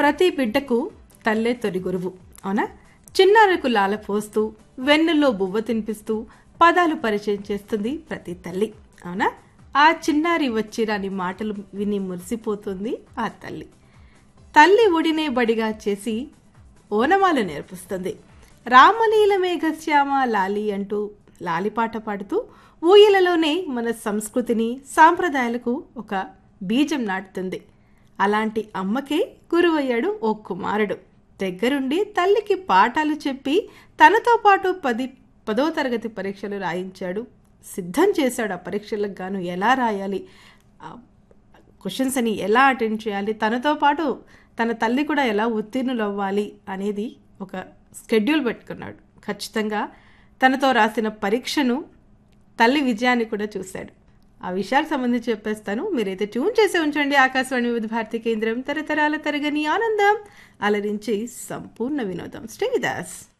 ప్రతి బిడ్డకు తల్లే తొలి గురువు అవునా చిన్నారులకు లాల పోస్తూ వెన్నుల్లో బువ్వ తినిపిస్తూ పదాలు పరిచయం చేస్తుంది ప్రతి తల్లి అవునా ఆ చిన్నారి వచ్చి రాని మాటలు విని మురిసిపోతుంది ఆ తల్లి తల్లి ఒడినే బడిగా చేసి ఓనమాలు నేర్పిస్తుంది రామలీల మేఘశ్యామ లాలి అంటూ లాలిపాట పాడుతూ ఊయలలోనే మన సంస్కృతిని సాంప్రదాయాలకు ఒక బీజం నాటుతుంది అలాంటి అమ్మకే గురువయ్యాడు ఓ కుమారుడు దగ్గరుండి తల్లికి పాఠాలు చెప్పి తనతో పాటు పది పదో తరగతి పరీక్షలు రాయించాడు సిద్ధం చేశాడు ఆ పరీక్షలకు గాను ఎలా రాయాలి ఆ క్వశ్చన్స్ అని ఎలా అటెండ్ చేయాలి తనతో పాటు తన తల్లి కూడా ఎలా ఉత్తీర్ణులు అవ్వాలి అనేది ఒక స్కెడ్యూల్ పెట్టుకున్నాడు ఖచ్చితంగా తనతో రాసిన పరీక్షను తల్లి విజయాన్ని కూడా చూశాడు ఆ విషయాలకు సంబంధించి చెప్పేస్తాను మీరైతే ట్యూన్ చేసి ఉంచండి ఆకాశవాణి వివిధ భారతి కేంద్రం తరతరాల తరగని ఆనందం అలరించి సంపూర్ణ వినోదం శ్రీదాస్